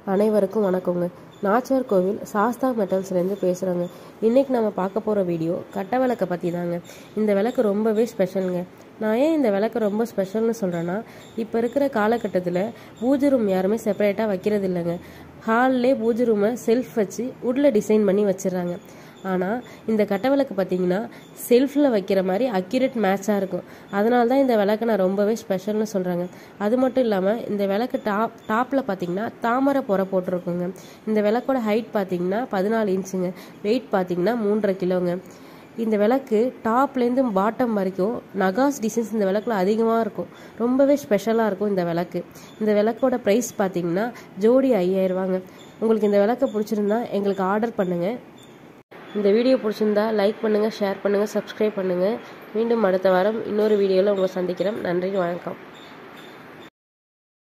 அனைவருக்கும் வணக்கங்க நாச்சியார் கோவில் சாஸ்தா மெட்டல்ஸ்லேருந்து பேசுகிறோங்க இன்றைக்கி நம்ம பார்க்க போகிற வீடியோ கட்டை விளக்கை பற்றி தாங்க இந்த விளக்கு ரொம்பவே ஸ்பெஷலுங்க நான் ஏன் இந்த விளக்கு ரொம்ப ஸ்பெஷல்னு சொல்கிறேன்னா இப்போ இருக்கிற காலகட்டத்தில் பூஜை ரூம் யாருமே செப்பரேட்டாக வைக்கிறது இல்லைங்க ஹால்லே பூஜை ரூமை செல்ஃப் வச்சு உட்டில் டிசைன் பண்ணி வச்சிடுறாங்க ஆனால் இந்த கட்டை விளக்கு பார்த்தீங்கன்னா செல்ஃபில் வைக்கிற மாதிரி அக்யூரேட் மேட்சாக இருக்கும் அதனால தான் இந்த விளக்கு நான் ரொம்பவே ஸ்பெஷல்னு சொல்கிறாங்க அது மட்டும் இல்லாமல் இந்த விளக்கு டாப் டாப்பில் பார்த்தீங்கன்னா தாமரை புற போட்டிருக்குங்க இந்த விளக்கோட ஹைட் பார்த்தீங்கன்னா பதினாலு இன்ச்சுங்க வெயிட் பார்த்தீங்கன்னா மூன்றரை கிலோங்க இந்த விளக்கு டாப்லேருந்து பாட்டம் வரைக்கும் நகாஸ் டிசைன்ஸ் இந்த விளக்குல அதிகமாக இருக்கும் ரொம்பவே ஸ்பெஷலாக இருக்கும் இந்த விளக்கு இந்த விளக்கோட ப்ரைஸ் பார்த்தீங்கன்னா ஜோடி ஐயாயிரரூவாங்க உங்களுக்கு இந்த விளக்கு பிடிச்சிருந்தா எங்களுக்கு ஆர்டர் பண்ணுங்கள் இந்த வீடியோ பிடிச்சிருந்தா லைக் பண்ணுங்கள் ஷேர் பண்ணுங்கள் சப்ஸ்கிரைப் பண்ணுங்கள் மீண்டும் அடுத்த வாரம் இன்னொரு வீடியோவில் உங்களை சந்திக்கிறேன் நன்றி வணக்கம்